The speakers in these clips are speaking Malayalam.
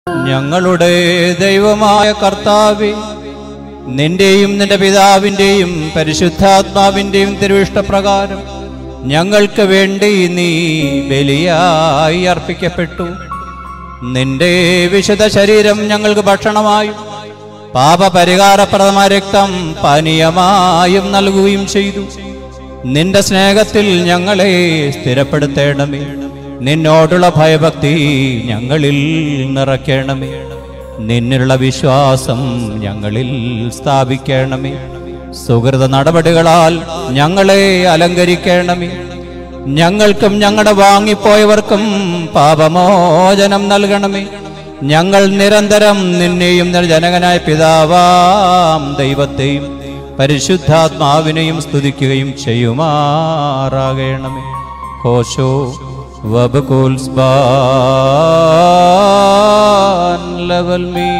ഞങ്ങളുടെ ദൈവമായ കർത്താവെ നിന്റെയും നിന്റെ പിതാവിൻ്റെയും പരിശുദ്ധാത്മാവിൻ്റെയും തിരുവിഷ്ടപ്രകാരം ഞങ്ങൾക്ക് വേണ്ടി നീ ബലിയായി അർപ്പിക്കപ്പെട്ടു നിന്റെ വിശുദ്ധ ശരീരം ഞങ്ങൾക്ക് ഭക്ഷണമായും പാപപരിഹാരപ്രദമായ രക്തം പാനീയമായും നൽകുകയും ചെയ്തു നിന്റെ സ്നേഹത്തിൽ ഞങ്ങളെ സ്ഥിരപ്പെടുത്തേണമേ നിന്നോടുള്ള ഭയഭക്തി ഞങ്ങളിൽ നിറയ്ക്കണമേ നിന്നിലുള്ള വിശ്വാസം ഞങ്ങളിൽ സ്ഥാപിക്കണമേ സുഹൃത നടപടികളാൽ ഞങ്ങളെ അലങ്കരിക്കണമേ ഞങ്ങൾക്കും ഞങ്ങളുടെ വാങ്ങിപ്പോയവർക്കും പാപമോചനം നൽകണമേ ഞങ്ങൾ നിരന്തരം നിന്നെയും നിന്റെ ജനകനായ പിതാവാം ദൈവത്തെയും പരിശുദ്ധാത്മാവിനെയും സ്തുതിക്കുകയും ചെയ്യുമാറാകണമേ ഹോശോ വബകുൽസ്ബാൻ ലവൽ മീ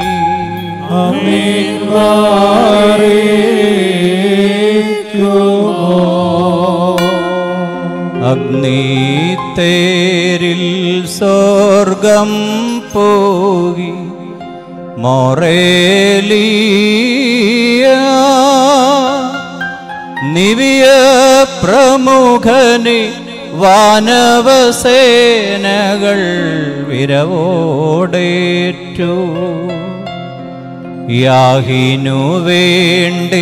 അഗ്നിത്തേരിൽ സ്വർഗം പോകി മൊറേലിയ നിവിയ പ്രമുഖനെ വാനവസേനകൾ വിരവോടേറ്റു യാഹിനു വേണ്ടി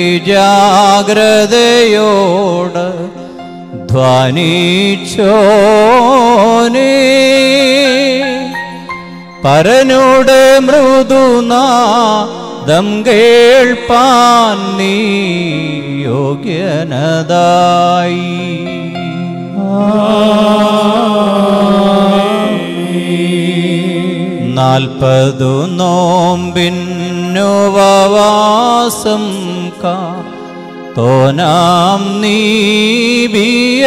ജാഗ്രതയോട് ധ്വനിച്ചോനേ പരനോട് മൃദുനാദം കേൾപ്പാൻ നീ യോഗ്യനതായി നാൽപ്പതു നോമ്പിന്നുപവാസം കാ തോനാം നീബിയ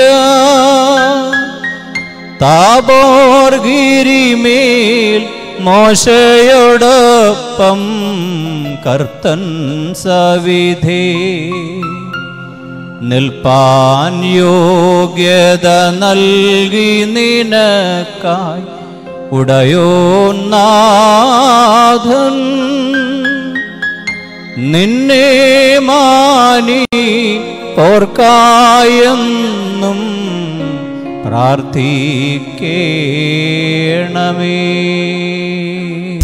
താപോർഗിരിമേൽ മോശയോടൊപ്പം കർത്തൻ സവിധേ നിൽപ്പാൻ യോഗ്യത നൽകി നിനക്കായി ഉടയോന്നാഥൻ നിന്നെ മാനി ഓർക്കായെന്നും പ്രാർത്ഥിക്കേണമേ